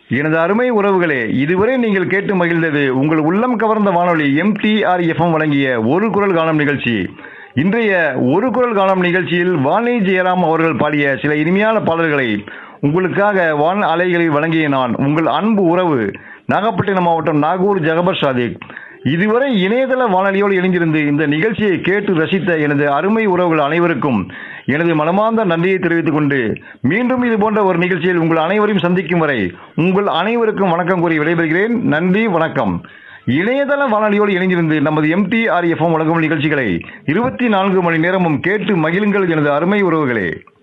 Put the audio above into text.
எனது அருமை உறவுகளே இதுவரை நீங்கள் கேட்டு மகிழ்ந்தது உங்கள் உள்ளம் கவர்ந்த வானொலி எம்டிஆர் எஃப்எம் வழங்கிய ஒரு குரல் காணும் நிகழ்ச்சி இன்றைய ஒரு குரல் காணும் நிகழ்ச்சியில் வாணி ஜெயராம் அவர்கள் பாடிய சில இனிமையான பாடல்களை உங்களுக்காக வான் அலைகளில் வழங்கிய நான் உங்கள் அன்பு உறவு நாகப்பட்டினம் மாவட்டம் நாகூர் ஜகபர் சாதிக் இதுவரை இணையதள வானொலியோடு இணைந்திருந்து இந்த நிகழ்ச்சியை கேட்டு ரசித்த எனது அருமை உறவுகள் அனைவருக்கும் எனது மனமார்ந்த நன்றியை தெரிவித்துக் கொண்டு மீண்டும் இது போன்ற ஒரு நிகழ்ச்சியில் உங்கள் அனைவரையும் சந்திக்கும் வரை உங்கள் அனைவருக்கும் வணக்கம் கூறி விடைபெறுகிறேன் நன்றி வணக்கம் இணையதள வானொலியோடு இணைந்திருந்து நமது எம்டிஆர் எஃப்எம் வழங்கும் நிகழ்ச்சிகளை இருபத்தி நான்கு மணி நேரமும் கேட்டு மகிழுங்கள் எனது அருமை உறவுகளே